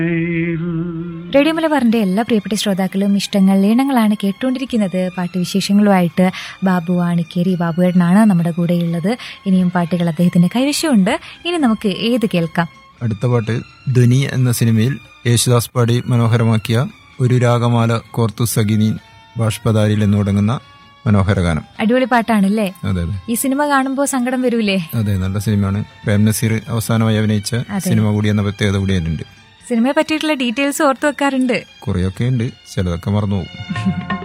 Radio മലബാറിന്റെ എല്ലാ പ്രിയപ്പെട്ട ശ്രോതാക്കളും ഇഷ്ടങ്ങൾ ഈണങ്ങളാണ് കേട്ടുകൊണ്ടിരിക്കുന്നത് പാട്ടുവിശേഷങ്ങളുമായിട്ട് ബാബു ആണിക്കേരി ബാബുവേട്ടനാണ് നമ്മുടെ കൂടെയുള്ളത് ഇനിയും പാട്ടുകൾ അദ്ദേഹത്തിന്റെ കൈവശമുണ്ട് ഇനി നമുക്ക് ഏത് കേൾക്കാം അടുത്ത പാട്ട് ധ്വനി എന്ന സിനിമയിൽ യേശുദാസ് പാടി മനോഹരമാക്കിയ ഒരു രാഗമാല കോർത്തു സഗിനി ബാഷ്പദാരിയിൽ എന്ന് തുടങ്ങുന്ന മനോഹര ഗാനം അടിപൊളി പാട്ടാണല്ലേ അതെ അതെ ഈ സിനിമ കാണുമ്പോൾ സങ്കടം വരൂലേ അതെ നല്ല സിനിമയാണ് പ്രേം നസീർ അവസാനമായി അഭിനയിച്ച അതെ. സിനിമ കൂടി എന്ന പ്രത്യേകത കൂടി അതിലുണ്ട് സിനിമയെ പറ്റിയിട്ടുള്ള ഡീറ്റെയിൽസ് ഓർത്തു വെക്കാറുണ്ട് കുറെയൊക്കെ ഉണ്ട് ചിലതൊക്കെ മറന്നു പോകും